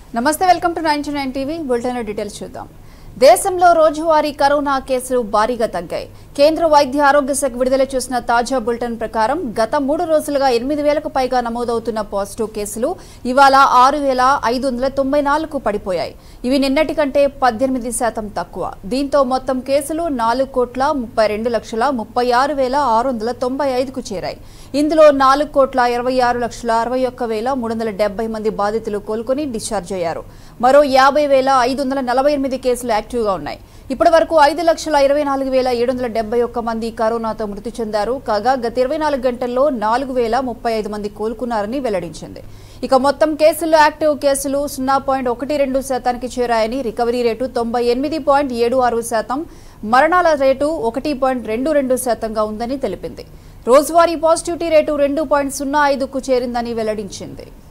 నమస్తే welcome to ninety nine TV bulletin details చూద్దాం దేశంలో రోజువారీ కరోనా కేసులు భారీగా తగ్గాయి కేంద్ర వైద్య ఆరోగ్య శాఖ విడుదల చేసిన తాజా బులెటిన్ ప్రకారం గత మూడు రోజులుగా ఎనిమిది వేలకు పైగా నమోదవుతున్న పాజిటివ్ కేసులు ఇవాళ ఆరు వేల ఐదు వందల తొంభై నాలుగు పడిపోయాయి ఇవి నిన్నటి కంటే పద్దెనిమిది శాతం తక్కువ దీంతో మొత్తం కేసులు నాలుగు కోట్ల ముప్పై రెండు లక్షల ముప్పై ఆరు వేల ఆరు వందల తొంభై ఐదుకు చేరాయి ఇందులో నాలుగు కోట్ల ఇరవై ఆరు లక్షల అరవై ఒక్క వేల మూడు వందల డెబ్బై మంది బాధితులు కోలుకొని డిశ్చార్జ్ అయ్యారు మరో యాభై వేల ఐదు వందల నలభై ఎనిమిది కేసులు యాక్టివ్గా ఉన్నాయి ఇప్పటి వరకు ఐదు లక్షల ఇరవై నాలుగు వేల ఏడు వందల డెబ్బై ఒక్క మంది కరోనాతో మృతి చెందారు కాగా గత ఇరవై నాలుగు గంటల్లో నాలుగు వేల ముప్పై ఐదు మంది కోలుకున్నారని వెల్లడించింది ఇక మొత్తం కేసుల్లో యాక్టివ్ కేసులు సున్నా పాయింట్ ఒకటి రెండు శాతానికి చేరాయని రికవరీ రేటు తొంభై ఎనిమిది పాయింట్ ఏడు ఆరు శాతం మరణాల రేటు ఒకటి పాయింట్ రెండు రెండు శాతంగా ఉందని తెలిపింది రోజువారీ పాజిటివిటీ రేటు రెండు పాయింట్ సున్నా ఐదుకు చేరిందని వెల్లడించింది